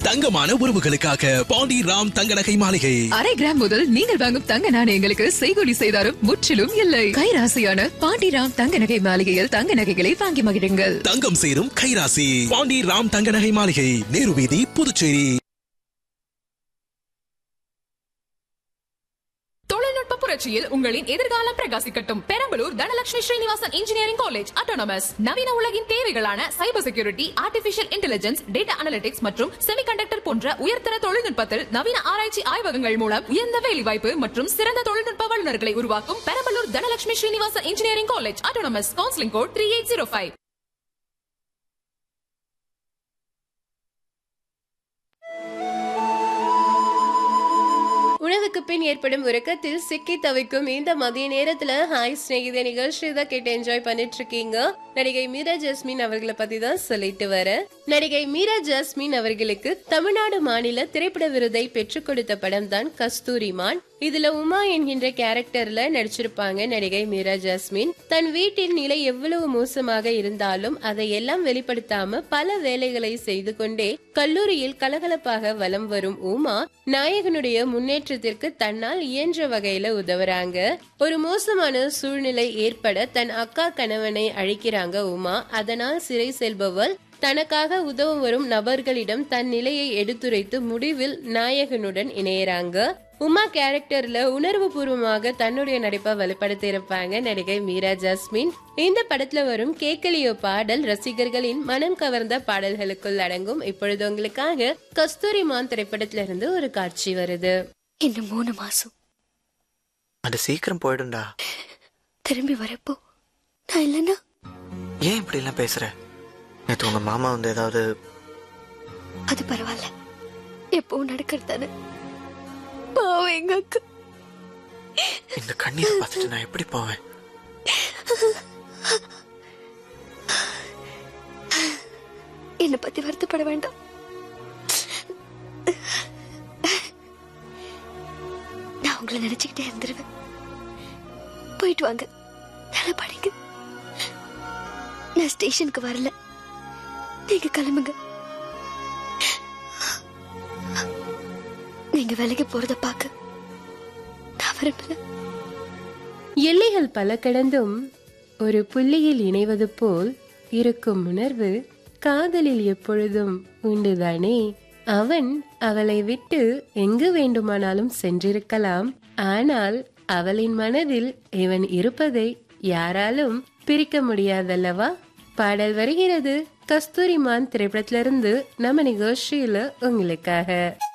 தங்கமான உறவுகளுக்காக பாண்டி ராம் தங்க நகை மாளிகை அரை கிராம் முதல் நீங்கள் வாங்கும் தங்க நாணயங்களுக்கு செய்கூலி செய்தாரும் முற்றிலும் இல்லை கைராசியான பாண்டிராம் தங்க நகை மாளிகையில் தங்க நகைகளை வாங்கி மகிழுங்கள் தங்கம் சேரும் கைராசி பாண்டி ராம் தங்க நகை மாளிகை நேரு வீதி புதுச்சேரி தொழில்நுட்ப புரட்சியில் உங்களின் எதிர்காலம் பிரகாசிக்கட்டும் Perambalur Dhanalakshmi Srinivasan engineering college autonomous நவீன உலகின் தேவைகளான cyber security artificial intelligence data analytics மற்றும் செமிகண்டக்டர் போன்ற உயர்தர தொழில்நுட்பத்தில் நவீன ஆராய்ச்சி ஆய்வகங்கள் மூலம் உயர்ந்த வேலைவாய்ப்பு மற்றும் சிறந்த தொழில்நுட்ப வல்லுநர்களை உருவாக்கும் Perambalur Dhanalakshmi Srinivasan engineering college autonomous counselling code three eight zero five உணவுக்கு பின் ஏற்படும் உறக்கத்தில் சிக்கி தவிக்கும் இந்த மதிய நேரத்துல ஹாய் ஸ்நேகித நிகழ்ச்சி தான் கேட்டு என்ஜாய் பண்ணிட்டு இருக்கீங்க நடிகை மீரா ஜாஸ்மின் அவர்களை பத்தி தான் சொல்லிட்டு வர நடிகை மீரா ஜாஸ்மின் அவர்களுக்கு தமிழ்நாடு மாநில திரைப்பட விருதை பெற்றுக் கொடுத்த படம் தான் கஸ்தூரிமான் இதுல உமா என்கின்ற கேரக்டர்ல நடிச்சிருப்பாங்க நடிகை மீரா ஜாஸ்மின் தன் வீட்டின் நிலை எவ்வளவு மோசமாக இருந்தாலும் அதை எல்லாம் வெளிப்படுத்தாம பல வேலைகளை செய்து கொண்டே கல்லூரியில் கலகலப்பாக வலம் வரும் உமா நாயகனுடைய முன்னேற்றத்திற்கு தன்னால் இயன்ற வகையில உதவுறாங்க ஒரு மோசமான சூழ்நிலை ஏற்பட தன் அக்கா கணவனை அழிக்கிறாங்க உமா அதனால் சிறை செல்பவள் தனக்காக உதவ வரும் நபர்களிடம் தன் நிலையை எடுத்துரைத்து முடிவில் நாயகனுடன் இணையறாங்க உமா கேரக்டர்ல உணர்வு பூர்வமாக தன்னுடைய நடிப்பை வெளிப்படுத்தி இருப்பாங்க நடிகை மீரா ஜாஸ்மின் இந்த படத்துல வரும் கேக்கலியோ பாடல் ரசிகர்களின் மனம் கவர்ந்த பாடல்களுக்குள் அடங்கும் இப்பொழுது உங்களுக்காக கஸ்தூரிமான் திரைப்படத்துல இருந்து ஒரு காட்சி வருது இன்னும் மூணு மாசம் அது சீக்கிரம் போயிடும்டா திரும்பி வரப்போ நான் இல்லைன்னா ஏன் இப்படி எல்லாம் பேசுற நேத்து உங்க மாமா வந்து ஏதாவது அது பரவாயில்ல எப்பவும் நடக்கிறது தானே பாவம் எங்க அக்கா இந்த கண்ணீரை பார்த்துட்டு நான் எப்படி போவேன் என்னை பத்தி வருத்தப்பட வேண்டாம் நான் உங்களை நினைச்சுக்கிட்டே இருந்துருவேன் போயிட்டு வாங்க நல்லா படிங்க நான் ஸ்டேஷனுக்கு வரல நீங்க கிளம்புங்க நீங்க வேலைக்கு போறத பார்க்க நான் விரும்பல எல்லைகள் பல கடந்தும் ஒரு புள்ளியில் இணைவது போல் இருக்கும் உணர்வு காதலில் எப்பொழுதும் உண்டுதானே அவன் அவளை விட்டு எங்கு வேண்டுமானாலும் சென்றிருக்கலாம் ஆனால் அவளின் மனதில் இவன் இருப்பதை யாராலும் பிரிக்க முடியாதல்லவா பாடல் வருகிறது கஸ்தூரிமான் திரைப்படத்திலிருந்து நம்ம நிகழ்ச்சியில உங்களுக்காக